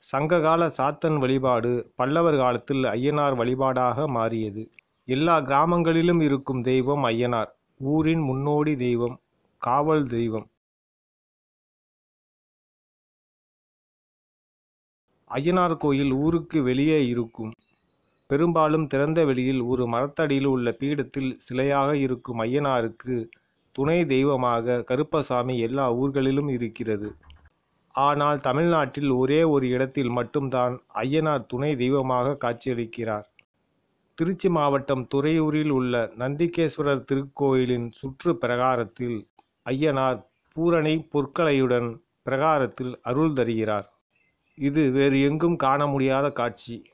சங்ககால சாத்தன் வழிபாடு பல்லவர் காலத்தில் ஐயனார் வழிபாடாக மாறியது எல்லா கிராமங்களிலும் இருக்கும் தெய்வம் ஐயனார் ஊரின் முன்னோடி தெய்வம் காவல் தெய்வம் ஐயனார் கோயில் ஊருக்கு வெளியே இருக்கும் பெரும்பாலும் திறந்த வெளியில் ஒரு மரத்தடியில் உள்ள பீடத்தில் சிலையாக இருக்கும் ஐயனாருக்கு துணை தெய்வமாக கருப்பசாமி எல்லா ஊர்களிலும் இருக்கிறது ஆனால் தமிழ்நாட்டில் ஒரே ஒரு இடத்தில் மட்டும்தான் ஐயனார் துணை தெய்வமாக காட்சியளிக்கிறார் திருச்சி மாவட்டம் துறையூரில் உள்ள நந்திகேஸ்வரர் திருக்கோயிலின் சுற்று பிரகாரத்தில் ஐயனார் பூரணி பொற்களையுடன் பிரகாரத்தில் அருள் தருகிறார் இது வேறு எங்கும் காண முடியாத காட்சி